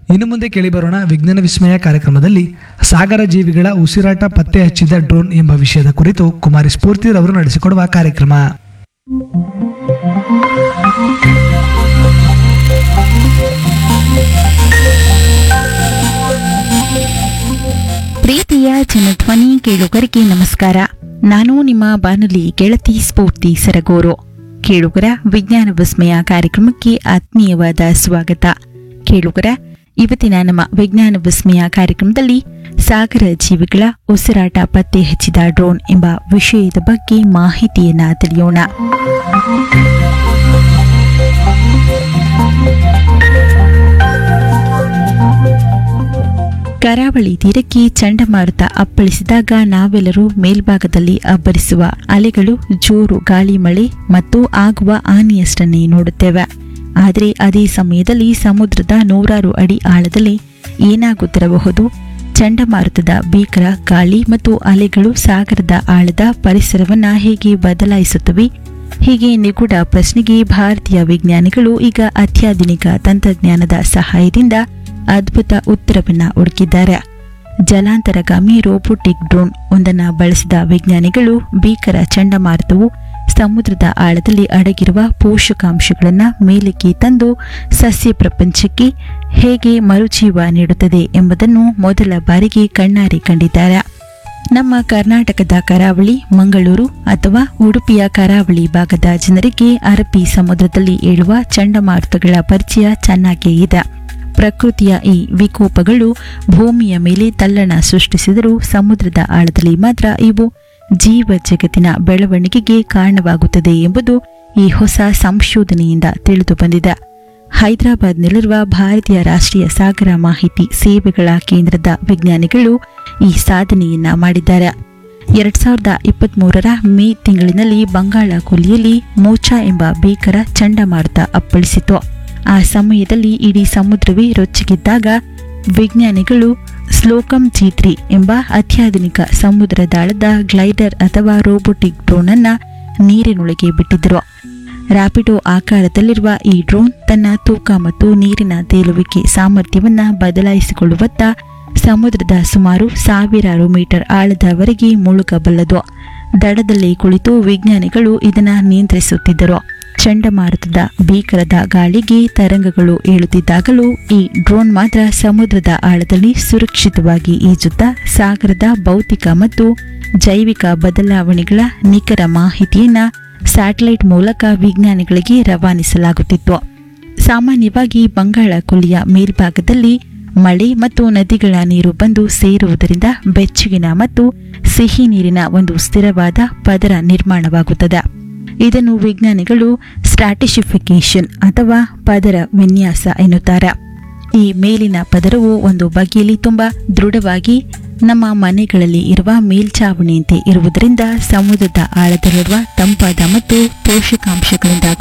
ಇನ್ನು ಮುಂದೆ ಕೇಳಿಬರೋಣ ವಿಜ್ಞಾನ ವಿಸ್ಮಯ ಕಾರ್ಯಕ್ರಮದಲ್ಲಿ ಸಾಗರ ಜೀವಿಗಳ ಉಸಿರಾಟ ಪತ್ತೆ ಹಚ್ಚಿದ ಡ್ರೋನ್ ಎಂಬ ವಿಷಯದ ಕುರಿತು ಕುಮಾರಿ ಸ್ಫೂರ್ತಿರವರು ನಡೆಸಿಕೊಡುವ ಕಾರ್ಯಕ್ರಮ ಪ್ರೀತಿಯ ಜನಧ್ವನಿ ಕೇಳುಗರಿಗೆ ನಮಸ್ಕಾರ ನಾನು ನಿಮ್ಮ ಬಾನುಲಿ ಗೆಳತಿ ಸ್ಫೂರ್ತಿ ಸರಗೂರು ಕೇಳುಗರ ವಿಜ್ಞಾನ ವಿಸ್ಮಯ ಕಾರ್ಯಕ್ರಮಕ್ಕೆ ಆತ್ಮೀಯವಾದ ಸ್ವಾಗತ ಕೇಳುಗರ ಇವತ್ತಿನ ನಮ್ಮ ವಿಜ್ಞಾನ ವಿಸ್ಮಯ ಕಾರ್ಯಕ್ರಮದಲ್ಲಿ ಸಾಗರ ಜೀವಿಗಳ ಉಸಿರಾಟ ಪತ್ತೆ ಹಚ್ಚಿದ ಡ್ರೋನ್ ಎಂಬ ವಿಷಯದ ಬಗ್ಗೆ ಮಾಹಿತಿಯನ್ನ ತಿಳಿಯೋಣ ಕರಾವಳಿ ತೀರಕ್ಕೆ ಚಂಡಮಾರುತ ಅಪ್ಪಳಿಸಿದಾಗ ನಾವೆಲ್ಲರೂ ಮೇಲ್ಭಾಗದಲ್ಲಿ ಅಬ್ಬರಿಸುವ ಅಲೆಗಳು ಜೋರು ಗಾಳಿ ಮಳೆ ಮತ್ತು ಆಗುವ ಹಾನಿಯಷ್ಟನ್ನೇ ನೋಡುತ್ತೇವೆ ಆದರೆ ಅದೇ ಸಮಯದಲ್ಲಿ ಸಮುದ್ರದ ನೂರಾರು ಅಡಿ ಆಳದಲ್ಲಿ ಏನಾಗುತ್ತಿರಬಹುದು ಚಂಡಮಾರುತದ ಭೀಕರ ಗಾಳಿ ಮತ್ತು ಅಲೆಗಳು ಸಾಗರದ ಆಳದ ಪರಿಸರವನ್ನ ಹೇಗೆ ಬದಲಾಯಿಸುತ್ತವೆ ಹೀಗೆ ನಿಗೂಢ ಪ್ರಶ್ನೆಗೆ ಭಾರತೀಯ ವಿಜ್ಞಾನಿಗಳು ಈಗ ಅತ್ಯಾಧುನಿಕ ತಂತ್ರಜ್ಞಾನದ ಸಹಾಯದಿಂದ ಅದ್ಭುತ ಉತ್ತರವನ್ನ ಹುಡುಕಿದ್ದಾರೆ ಜಲಾಂತರಗಾಮಿ ರೋಬೋಟಿಕ್ ಡ್ರೋನ್ ಒಂದನ್ನು ಬಳಸಿದ ವಿಜ್ಞಾನಿಗಳು ಭೀಕರ ಚಂಡಮಾರುತವು ಸಮುದ್ರದ ಆಳದಲ್ಲಿ ಅಡಗಿರುವ ಪೋಷಕಾಂಶಗಳನ್ನು ಮೇಲಕ್ಕೆ ತಂದು ಸಸ್ಯ ಪ್ರಪಂಚಕ್ಕೆ ಹೇಗೆ ಮರುಜೀವ ನೀಡುತ್ತದೆ ಎಂಬುದನ್ನು ಮೊದಲ ಬಾರಿಗೆ ಕಣ್ಣಾರೆ ಕಂಡಿದ್ದಾರೆ ನಮ್ಮ ಕರ್ನಾಟಕದ ಕರಾವಳಿ ಮಂಗಳೂರು ಅಥವಾ ಉಡುಪಿಯ ಕರಾವಳಿ ಭಾಗದ ಜನರಿಗೆ ಅರಬ್ಬಿ ಸಮುದ್ರದಲ್ಲಿ ಏಳುವ ಚಂಡಮಾರುತಗಳ ಪರಿಚಯ ಚೆನ್ನಾಗೇ ಇದೆ ಪ್ರಕೃತಿಯ ಈ ವಿಕೋಪಗಳು ಭೂಮಿಯ ಮೇಲೆ ತಲ್ಲಣ ಸೃಷ್ಟಿಸಿದರೂ ಸಮುದ್ರದ ಆಳದಲ್ಲಿ ಮಾತ್ರ ಇವು ಜೀವ ಜಗತ್ತಿನ ಬೆಳವಣಿಗೆಗೆ ಕಾರಣವಾಗುತ್ತದೆ ಎಂಬುದು ಈ ಹೊಸ ಸಂಶೋಧನೆಯಿಂದ ತಿಳಿದು ಬಂದಿದೆ ಹೈದರಾಬಾದ್ನಲ್ಲಿರುವ ಭಾರತೀಯ ರಾಷ್ಟ್ರೀಯ ಸಾಗರ ಮಾಹಿತಿ ಸೇವೆಗಳ ಕೇಂದ್ರದ ವಿಜ್ಞಾನಿಗಳು ಈ ಸಾಧನೆಯನ್ನ ಮಾಡಿದ್ದಾರೆ ಎರಡ್ ಸಾವಿರದ ಇಪ್ಪತ್ತ್ಮೂರರ ಮೇ ತಿಂಗಳಿನಲ್ಲಿ ಬಂಗಾಳ ಕೊಲ್ಲಿಯಲ್ಲಿ ಮೋಚಾ ಎಂಬ ಭೀಕರ ಚಂಡಮಾರುತ ಅಪ್ಪಳಿಸಿತು ಆ ಸಮಯದಲ್ಲಿ ಇಡೀ ಸಮುದ್ರವೇ ರೊಚ್ಚಿಗಿದ್ದಾಗ ವಿಜ್ಞಾನಿಗಳು ಸ್ಲೋಕಮ್ ಜಿ ಎಂಬ ಅತ್ಯಾಧುನಿಕ ಸಮುದ್ರ ದಾಳದ ಗ್ಲೈಡರ್ ಅಥವಾ ರೋಬೋಟಿಕ್ ಡ್ರೋನ್ ಅನ್ನ ನೀರಿನೊಳಗೆ ಬಿಟ್ಟಿದ್ದರು ರ್ಯಾಪಿಡೋ ಆಕಾರದಲ್ಲಿರುವ ಈ ಡ್ರೋನ್ ತನ್ನ ತೂಕ ಮತ್ತು ನೀರಿನ ತೇಲುವಿಕೆ ಸಾಮರ್ಥ್ಯವನ್ನ ಬದಲಾಯಿಸಿಕೊಳ್ಳುವತ್ತ ಸಮುದ್ರದ ಸುಮಾರು ಸಾವಿರಾರು ಮೀಟರ್ ಆಳದವರೆಗೆ ಮುಳುಗಬಲ್ಲದು ದಡದಲ್ಲಿ ಕುಳಿತು ವಿಜ್ಞಾನಿಗಳು ಇದನ್ನ ನಿಯಂತ್ರಿಸುತ್ತಿದ್ದರು ಚಂಡಮಾರುತದ ಭೀಕರದ ಗಾಳಿಗೆ ತರಂಗಗಳು ಏಳುತ್ತಿದ್ದಾಗಲೂ ಈ ಡ್ರೋನ್ ಮಾತ್ರ ಸಮುದ್ರದ ಆಳದಲ್ಲಿ ಸುರಕ್ಷಿತವಾಗಿ ಈಜುತ್ತಾ ಸಾಗರದ ಭೌತಿಕ ಮತ್ತು ಜೈವಿಕ ಬದಲಾವಣೆಗಳ ನಿಖರ ಮಾಹಿತಿಯನ್ನ ಸ್ಯಾಟಲೈಟ್ ಮೂಲಕ ವಿಜ್ಞಾನಿಗಳಿಗೆ ರವಾನಿಸಲಾಗುತ್ತಿತ್ತು ಸಾಮಾನ್ಯವಾಗಿ ಬಂಗಾಳ ಕೊಲ್ಲಿಯ ಮೇಲ್ಭಾಗದಲ್ಲಿ ಮಳೆ ಮತ್ತು ನದಿಗಳ ನೀರು ಬಂದು ಸೇರುವುದರಿಂದ ಬೆಚ್ಚಗಿನ ಮತ್ತು ಸಿಹಿ ನೀರಿನ ಒಂದು ಸ್ಥಿರವಾದ ಪದರ ನಿರ್ಮಾಣವಾಗುತ್ತದೆ ಇದನ್ನು ವಿಜ್ಞಾನಿಗಳು ಸ್ಟ್ರಾಟಿಶಿಫಿಕೇಶನ್ ಅಥವಾ ಪದರ ವಿನ್ಯಾಸ ಎನ್ನುತ್ತಾರೆ ಈ ಮೇಲಿನ ಪದರವು ಒಂದು ಬಗೆಯಲ್ಲಿ ತುಂಬಾ ದೃಢವಾಗಿ ನಮ್ಮ ಮನೆಗಳಲ್ಲಿ ಇರುವ ಮೇಲ್ಛಾವಣಿಯಂತೆ ಇರುವುದರಿಂದ ಸಮುದ್ರದ ಆಳದಲ್ಲಿರುವ ತಂಪಾದ ಮತ್ತು ಪೋಷಕಾಂಶಗಳಿಂದ